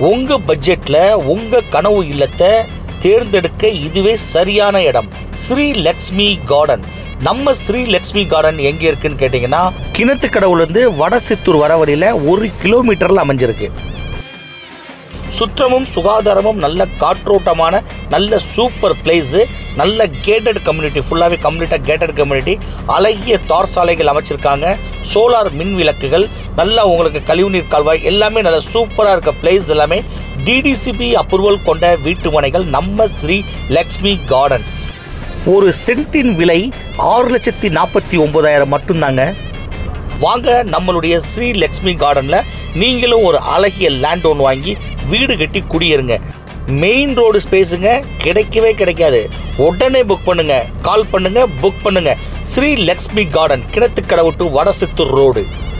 உங்கள் பட்ஜெட்டில் உங்கள் கனவு இல்லத்தை தேர்ந்தெடுக்க இதுவே சரியான இடம் ஸ்ரீ லக்ஷ்மி கார்டன் நம்ம ஸ்ரீ லக்ஷ்மி கார்டன் எங்கே இருக்குன்னு கேட்டிங்கன்னா கிணத்து கடவுலேருந்து வடசித்தூர் வர வழியில் ஒரு கிலோமீட்டரில் அமைஞ்சிருக்கு சுற்றமும் சுகாதாரமும் நல்ல காற்றோட்டமான நல்ல சூப்பர் பிளேஸு நல்ல கேட்டட் கம்யூனிட்டி ஃபுல்லாகவே கம்ப்ளீட்டாக கேட்டட் கம்யூனிட்டி அழகிய தார் சாலைகள் அமைச்சிருக்காங்க சோலார் மின் விளக்குகள் நல்லா உங்களுக்கு கழிவுநீர் கால்வாய் எல்லாமே நல்ல சூப்பராக இருக்க பிளேஸ் எல்லாமே டிடிசிபி அப்ரூவல் கொண்ட வீட்டு மனைகள் நம்ம ஸ்ரீ லக்ஷ்மி கார்டன் ஒரு சென்ட்டின் விலை ஆறு லட்சத்தி நாற்பத்தி ஒன்பதாயிரம் மட்டும்தாங்க வாங்க நம்மளுடைய ஸ்ரீ லக்ஷ்மி கார்டனில் நீங்களும் ஒரு அழகிய லேண்ட் ஒன்று வாங்கி வீடு கட்டி குடியிருங்க மெயின் ரோடு ஸ்பேஸுங்க கிடைக்கவே கிடைக்காது உடனே புக் பண்ணுங்க கால் பண்ணுங்க புக் பண்ணுங்க Shri Lakshmi garden Kinathukadavu to Vadachittur road